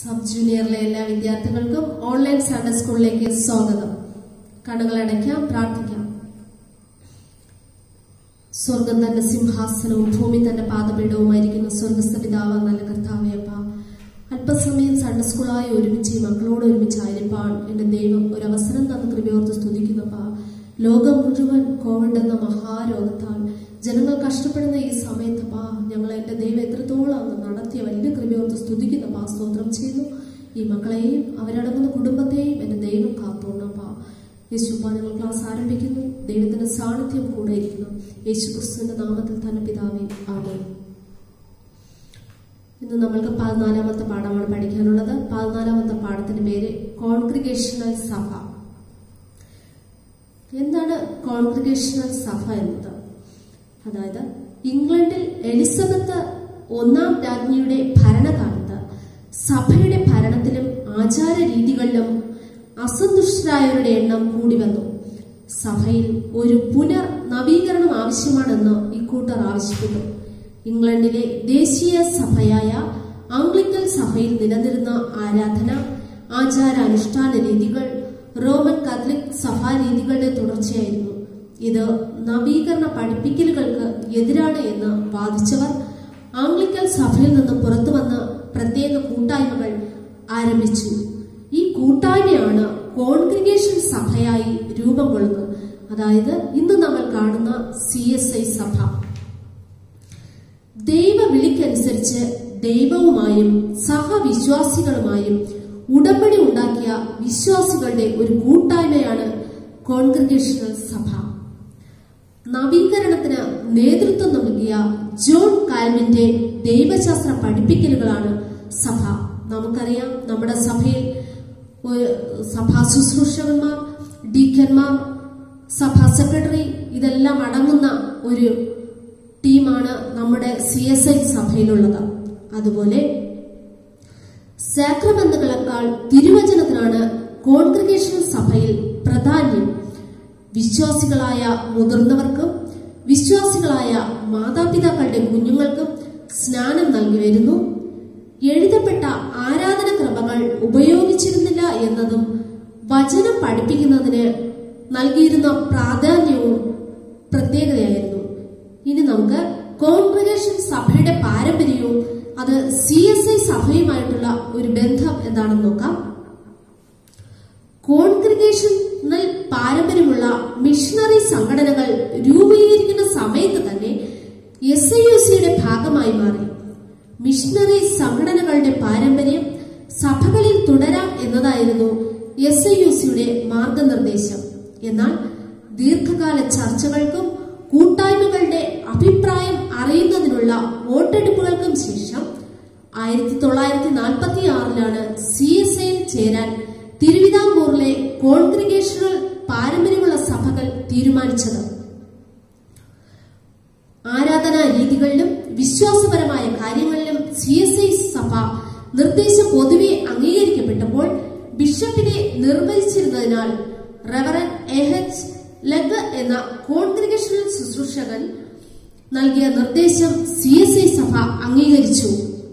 sub ജൂനിയറിലെ എല്ലാ വിദ്യാർത്ഥികൾക്കും online Sunday സ്കൂളിലേക്ക് സ്വാഗതം കണ്ണുകൾ അടയ്ക്കാം പ്രാർത്ഥിക്കാം സ്വർഗം തന്റെ സിംഹാസനവും ഭൂമി തന്റെ പാദപീഠവുമായിരിക്കുന്ന സ്വർഗസ്ഥ പിതാവ് നല്ല കർത്താവയപ്പ അല്പസമയം സൺഡേ സ്കൂളായി ഒരുമിച്ച് ഈ മക്കളോട് ഒരുമിച്ചായിരിക്കാൻ എന്റെ ദൈവം ഒരു അവസരം തന്ന കൃപയോർത്ത് സ്തുതിക്കുന്നപ്പ ലോകം മുഴുവൻ കോവിഡ് എന്ന മഹാരോഗത്താൽ ജനങ്ങൾ കഷ്ടപ്പെടുന്ന ഈ സമയത്തപ്പാ ഞങ്ങൾ എന്റെ ദൈവം എത്രത്തോളം അങ്ങ് നടത്തിയ വലിയ കൃപയോർത്ത് സ്തുതിക്കുന്നപ്പാ സ്തോത്രം ചെയ്യുന്നു ഈ മക്കളെയും അവരടങ്ങുന്ന കുടുംബത്തെയും എന്റെ ദൈവം കാത്തോണപ്പാ യേശുപ്പ ഞങ്ങൾ ക്ലാസ് ആരംഭിക്കുന്നു ദൈവത്തിന്റെ സാന്നിധ്യം കൂടെ ഇരിക്കുന്നു യേശു ക്രിസ്തുവിന്റെ നാമത്തിൽ തന്നെ പിതാവേ ആമേൻ ഇന്ന് നമ്മൾക്ക് പതിനാലാമത്തെ പാഠമാണ് പഠിക്കാനുള്ളത് പതിനാലാമത്തെ പാഠത്തിന്റെ പേര് കോൺഗ്രിഗേഷണൽ സഭ എന്താണ് കോൺഗ്രിഗേഷണൽ സഭ എന്നത് അതായത് ഇംഗ്ലണ്ടിൽ എലിസബത്ത് ഒന്നാം രാജ്ഞിയുടെ ഭരണകാലത്ത് സഭയുടെ ഭരണത്തിലും ആചാര രീതികളിലും അസന്തുഷ്ടരായവരുടെ എണ്ണം കൂടി വന്നു സഭയിൽ ഒരു പുനർ നവീകരണം ആവശ്യമാണെന്ന് ഇക്കൂട്ടർ ആവശ്യപ്പെട്ടു ഇംഗ്ലണ്ടിലെ ദേശീയ സഭയായ ആംഗ്ലിക്കൽ സഭയിൽ നിലനിരുന്ന ആരാധന ആചാരാനുഷ്ഠാന രീതികൾ റോമൻ കാത്തലിക് സഭാ രീതികളുടെ തുടർച്ചയായിരുന്നു ഇത് നവീകരണ പഠിപ്പിക്കലുകൾക്ക് എതിരാണ് എന്ന് വാദിച്ചവർ ആംഗ്ലിക്കൽ സഭയിൽ നിന്ന് പുറത്തു വന്ന പ്രത്യേക കൂട്ടായ്മകൾ ആരംഭിച്ചു ഈ കൂട്ടായ്മയാണ് കോൺഗ്രിഗേഷൻ സഭയായി രൂപം കൊള്ളുന്നത് അതായത് ഇന്ന് നമ്മൾ കാണുന്ന സി എസ് ഐ സഭ ദൈവ വിളിക്കനുസരിച്ച് ദൈവവുമായും സഹവിശ്വാസികളുമായും ഉടമ്പടി ഉണ്ടാക്കിയ വിശ്വാസികളുടെ ഒരു കൂട്ടായ്മയാണ് കോൺഗ്രിഗേഷണൽ സഭ നവീകരണത്തിന് നേതൃത്വം നൽകിയ ജോൺ കാൽമിന്റെ ദൈവശാസ്ത്ര പഠിപ്പിക്കലുകളാണ് സഭ നമുക്കറിയാം നമ്മുടെ സഭയിൽ ഒരു സഭാ ശുശ്രൂഷകന്മാർ ഡീക്കന്മാർ സഭാ സെക്രട്ടറി ഇതെല്ലാം അടങ്ങുന്ന ഒരു ടീമാണ് നമ്മുടെ സി എസ് ഐ സഭയിലുള്ളത് അതുപോലെ സാക്രബന്ധങ്ങളെക്കാൾ തിരുവചനത്തിനാണ് കോൺഗ്രിഗേഷൻ സഭയിൽ പ്രാധാന്യം വിശ്വാസികളായ മുതിർന്നവർക്കും വിശ്വാസികളായ മാതാപിതാക്കളുടെ കുഞ്ഞുങ്ങൾക്കും സ്നാനം നൽകി വരുന്നു എഴുതപ്പെട്ട ആരാധന ക്രമങ്ങൾ ഉപയോഗിച്ചിരുന്നില്ല എന്നതും വചനം പഠിപ്പിക്കുന്നതിന് നൽകിയിരുന്ന പ്രാധാന്യവും പ്രത്യേകതയായിരുന്നു ഇനി നമുക്ക് കോൺഗ്രിഗേഷൻ സഭയുടെ പാരമ്പര്യവും അത് സി എസ് ഐ സഭയുമായിട്ടുള്ള ഒരു ബന്ധം എന്താണെന്ന് നോക്കാം കോൺഗ്രിഗേഷണൽ പാരമ്പര്യമുള്ള മിഷണറി സംഘടനകൾ രൂപീകരിക്കുന്ന സമയത്ത് തന്നെ എസ് ഐ യു സിയുടെ ഭാഗമായി മാറി മിഷണറി സംഘടനകളുടെ പാരമ്പര്യം സഭകളിൽ തുടരാം എന്നതായിരുന്നു എസ് ഐ യു സിയുടെ മാർഗനിർദ്ദേശം എന്നാൽ ദീർഘകാല ചർച്ചകൾക്കും കൂട്ടായ്മകളുടെ അഭിപ്രായം അറിയുന്നതിനുള്ള വോട്ടെടുപ്പുകൾക്കും ശേഷം ആയിരത്തി തൊള്ളായിരത്തി നാൽപ്പത്തി ആറിലാണ് സി എസ് ഐയിൽ ചേരാൻ തിരുവിതാംകൂറിലെ കോൺഗ്രിഗേഷണൽ പാരമ്പര്യമുള്ള സഭകൾ തീരുമാനിച്ചത് ആരാധനാ രീതികളിലും വിശ്വാസപരമായ കാര്യങ്ങളിലും സി എസ് ഐ സഭ നിർദ്ദേശം പൊതുവെ അംഗീകരിക്കപ്പെട്ടപ്പോൾ ബിഷപ്പിനെ നിർവഹിച്ചിരുന്നതിനാൽ റവറൻ എഹെച്ച് ലഗ് എന്ന കോൺഗ്രിഗേഷണൽ ശുശ്രൂഷകൻ നൽകിയ നിർദ്ദേശം സി എസ് ഐ സഭ അംഗീകരിച്ചു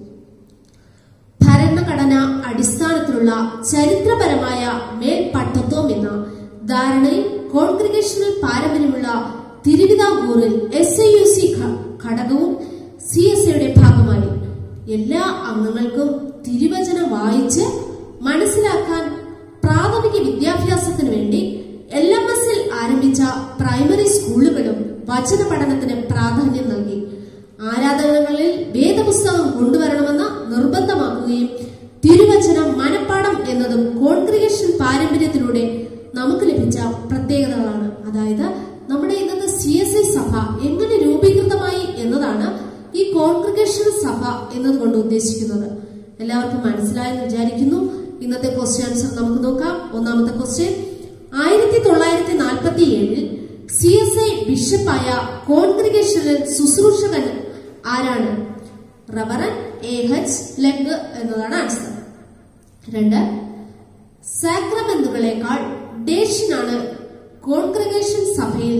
ഭരണഘടന അടിസ്ഥാനത്തിലുള്ള ചരിത്രപരമായ മേൽപട്ടത്വം എന്ന ധാരണയിൽ കോൺഗ്രിഗേഷണൽ പാരമ്പര്യമുള്ള തിരുവിതാംകൂറിൽ എസ് ഐ യു സി ഘടകവും സി എസ് ഐയുടെ ഭാഗമായി എല്ലാ അംഗങ്ങൾക്കും തിരുവചനം വായിച്ച് മനസ്സിലാക്കാൻ പ്രാഥമിക വിദ്യാഭ്യാസത്തിനു വേണ്ടി എൽ എം എസിൽ ആരംഭിച്ച പ്രൈമറി സ്കൂളുകളും വചന പഠനത്തിന് പ്രാധാന്യം നൽകി ആരാധനകളിൽ വേദപുസ്തകം കൊണ്ടുവരണമെന്ന് നിർബന്ധമാക്കുകയും തിരുവചനം മനപ്പാടം എന്നതും കോൺഗ്രിഗേഷൻ പാരമ്പര്യത്തിലൂടെ നമുക്ക് ലഭിച്ച പ്രത്യേകതകളാണ് അതായത് നമ്മുടെ ഇന്നത്തെ സി എസ് ഐ സഭ എങ്ങനെ രൂപീകൃതമായി എന്നതാണ് ഈ കോൺഗ്രിഗേഷൻ സഭ എന്നതുകൊണ്ട് ഉദ്ദേശിക്കുന്നത് എല്ലാവർക്കും മനസ്സിലായെന്ന് വിചാരിക്കുന്നു ഇന്നത്തെ ക്വസ്റ്റ്യൻ ആൻസർ നമുക്ക് നോക്കാം ഒന്നാമത്തെ ക്വസ്റ്റ്യൻ ആയിരത്തി തൊള്ളായിരത്തി നാൽപ്പത്തി ഏഴിൽ സി എസ് ഐ ബിഷപ്പായ കോൺഗ്രിഗേഷനിൽ ശുശ്രൂഷകൻ ആരാണ് റവറൻ എ ഹെച്ച് ലെഗ് എന്നതാണ് ആൻസർ രണ്ട് സാക്രമെന്തുകളെക്കാൾ ഡേഷനാണ് കോൺഗ്രിഗേഷൻ സഭയിൽ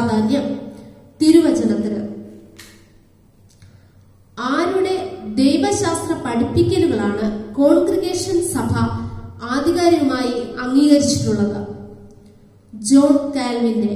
പ്രാധാന്യം തിരുവചനത്തിന് ആരുടെ ദൈവ ദൈവശാസ്ത്ര പഠിപ്പിക്കലുകളാണ് കോൺഗ്രിഗേഷൻ സഭ ആധികാരികമായി അംഗീകരിച്ചിട്ടുള്ളത് ജോൺ കാൽവിന്റെ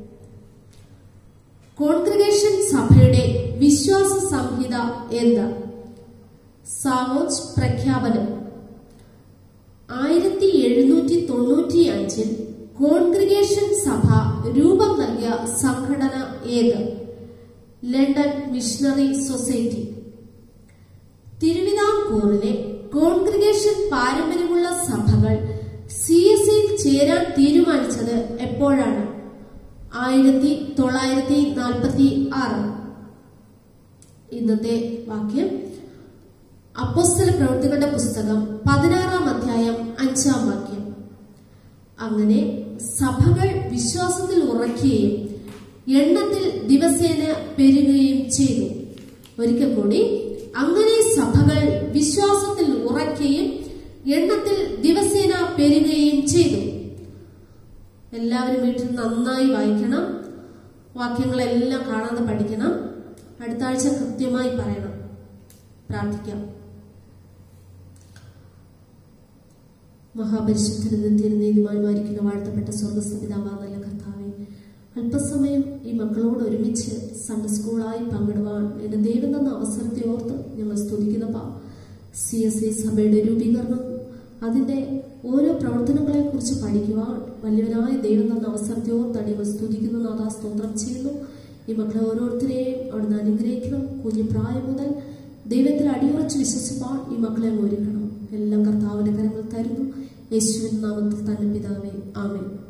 കോൺഗ്രിഗേഷൻ സഭയുടെ വിശ്വാസ സംഹിത എന്ത് സാവോജ് പ്രഖ്യാപനം ആയിരത്തി എഴുന്നൂറ്റി തൊണ്ണൂറ്റി അഞ്ചിൽ കോൺഗ്രിഗേഷൻ സഭ രൂപം നൽകിയ സംഘടന ഏത് ലണ്ടൻ മിഷണറി സൊസൈറ്റി തിരുവിതാംകൂറിലെ കോൺഗ്രിഗേഷൻ പാരമ്പര്യമുള്ള സഭകൾ സി എസ് ഐയിൽ ചേരാൻ തീരുമാനിച്ചത് എപ്പോഴാണ് ആയിരത്തി തൊള്ളായിരത്തി നാൽപ്പത്തി ആറ് ഇന്നത്തെ വാക്യം അപ്പോസ്തല പ്രവൃത്തികളുടെ പുസ്തകം പതിനാറാം അധ്യായം അഞ്ചാം വാക്യം അങ്ങനെ സഭകൾ വിശ്വാസത്തിൽ ഉറക്കുകയും എണ്ണത്തിൽ ദിവസേന പെരുകുകയും ചെയ്തു ഒരിക്കൽ കൂടി അങ്ങനെ സഭകൾ വിശ്വാസത്തിൽ ഉറക്കുകയും എണ്ണത്തിൽ ദിവസേന പെരുകുകയും ചെയ്തു എല്ലാവരും വീട്ടിൽ നന്നായി വായിക്കണം വാക്യങ്ങളെല്ലാം കാണാതെ പഠിക്കണം അടുത്ത ആഴ്ച കൃത്യമായി പറയണം പ്രാർത്ഥിക്കാം മഹാപരിശുദ്ധനും തിരുനീതിമാന്മാരിക്കുന്ന വാഴ്ത്തപ്പെട്ട സ്വർഗസ്ഥിതാവാ നല്ല കർത്താവെ അല്പസമയം ഈ മക്കളോട് ഒരുമിച്ച് സൺഡേ സ്കൂളായി പങ്കിടുവാൻ എന്റെ ദൈവം തന്ന അവസരത്തെ ഓർത്ത് ഞങ്ങൾ സ്തുതിക്കുന്ന പാ സി എസ് ഐ സഭയുടെ രൂപീകരണം അതിന്റെ ഓരോ പ്രവർത്തനങ്ങളെ കുറിച്ച് പഠിക്കുവാൻ വലിയവനായ ദൈവം തന്ന അവസരത്തെ ഓർത്താണ് ഞങ്ങൾ സ്തുതിക്കുന്നു നാഥാ സ്തോത്രം ചെയ്യുന്നു ഈ മക്കളെ ഓരോരുത്തരെയും അവിടുന്ന് അനുഗ്രഹിക്കണം കുഞ്ഞു പ്രായം മുതൽ ദൈവത്തിൽ അടിയുറച്ച് വിശ്വസിപ്പാൻ ഈ മക്കളെ ഒരുക്കണം എല്ലാം കർത്താവിന്റെ കരങ്ങൾ തരുന്നു യേശുവിൻ നാമത്തിൽ തന്നെ പിതാവേ ആമേൻ